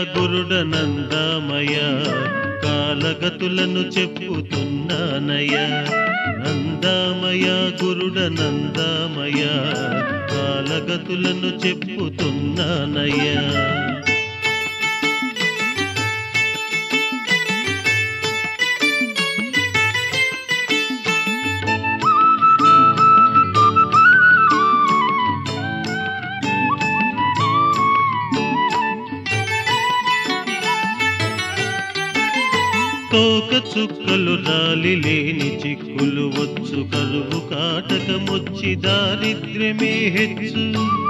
గురుడ నందామయ కాలగతులను చెప్పుతున్నానయ నందామయ గురుడ నందామయ కాలగతులను చెప్పుతున్నానయ తోక చుక్కలు రాలి లేని చిక్కులు వచ్చు కరువు కాటకమొచ్చి దారిద్ర్యమే హెచ్చు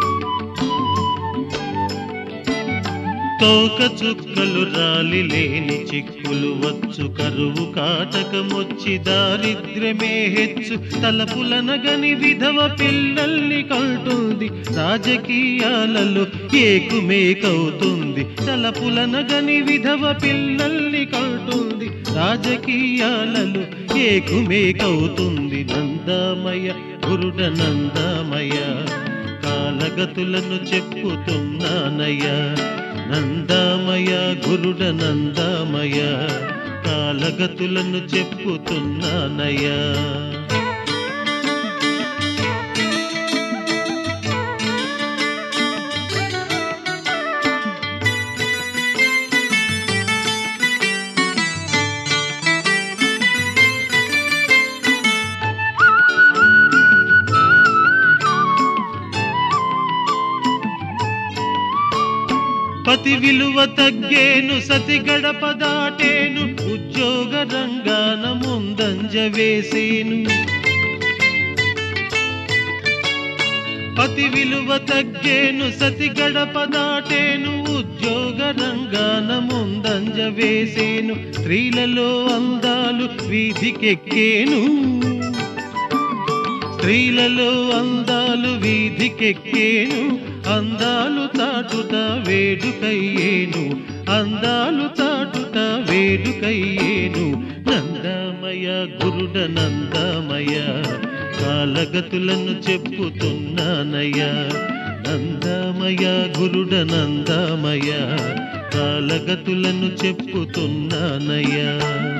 తోక చుక్కలు రాలి లేని చిక్కులు వచ్చు కరువు కాటకమొచ్చి దారిద్ర్యమే హెచ్చు తలపులనగని విధవ పిల్లల్ని కంటుంది రాజకీయాలలో ఏకుమేకవుతుంది తలపులనగని విధవ పిల్లల్ని కంటుంది రాజకీయాలలో ఏకుమేకవుతుంది నందామయ గురుడ నందామయ కాలగతులను చెప్పుతున్నానయ్య నందామయ గురుడ నందామయ కాలగతులను చెప్పుతున్నానయ్యా పతి విలువ తగ్గేను సతి గడప దాటేను ఉద్యోగ రంగాన ముందంజ వేసేను పతి విలువ తగ్గేను సతి గడప దాటేను ఉద్యోగ రంగాన ముందంజ వేసేను స్త్రీలలో అందాలు వీధికెక్కేను స్త్రీలలో అందాలు వీధికెక్కేను అందాలు చాటుట వేడుకయ్యేను అందాలు చాటుట వేడుకయ్యేను నందమయ గురుడ నందమయ కాలగతులను చెప్పుతున్నానయ్యా నందమయ గురుడ నందమయ కాలగతులను చెప్పుతున్నానయ్యా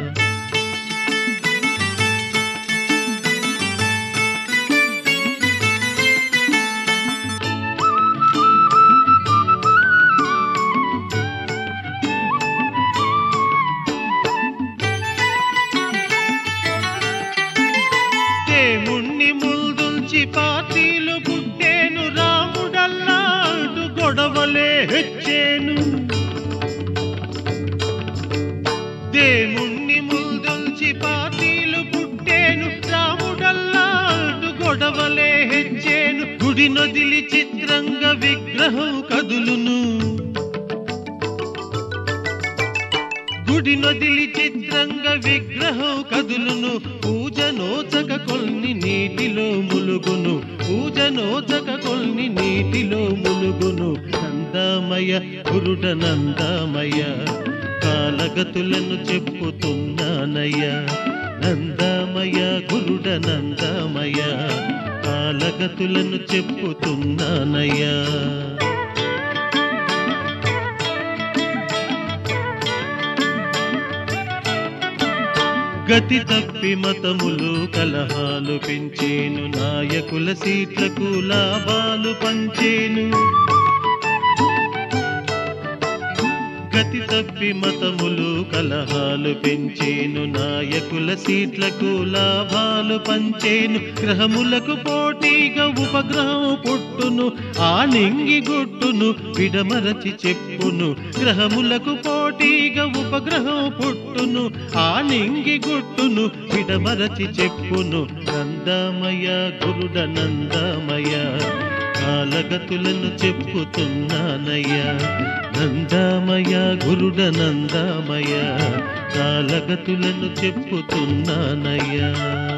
దేవుణ్ణి ముందుంచి పార్టీలు పుట్టేను రాముడల్లాడు గొడవలే హెచ్చేను దేవుణ్ణి ముందుంచి పార్టీలు పుట్టేను రాముడల్లాడు గొడవలే హెచ్చేను గుడి నొదిలి చిత్రంగా విగ్రహం కదులును గుడి నొదిలి చిత్రంగా విగ్రహం కదులును పూజ నోచక కొన్ని నీటిలో ములుగును పూజ నోచక కొన్ని నీటిలో ములుగును నందామయ గురుడ నందామయ కాలగతులను చెప్పుతున్నానయ్యా నందామయ గురుడ నందామయ కాలగతులను చెప్పుతున్నానయ్యా గతి తప్పి మతములు కలహాలు పెంచేను నాయకుల సీట్లకు లాభాలు పంచేను గతి తప్పి మతములు కలహాలు పెంచేను నాయకుల సీట్లకు లాభాలు పంచేను గ్రహములకు పోటీగా ఉపగ్రహం పుట్టును ఆ నింగి గుట్టును విడమరచి చెప్పును గ్రహములకు పోటీగా ఉపగ్రహం పుట్టును ఆ నింగి గుట్టును విడమరచి చెప్పును నందమయ గురుడ నందమయ కాలగతులను చెప్పుతున్నానయ్యా నందామయ గురుడ నందామయ కాలగతులను చెప్పుతున్నానయ్యా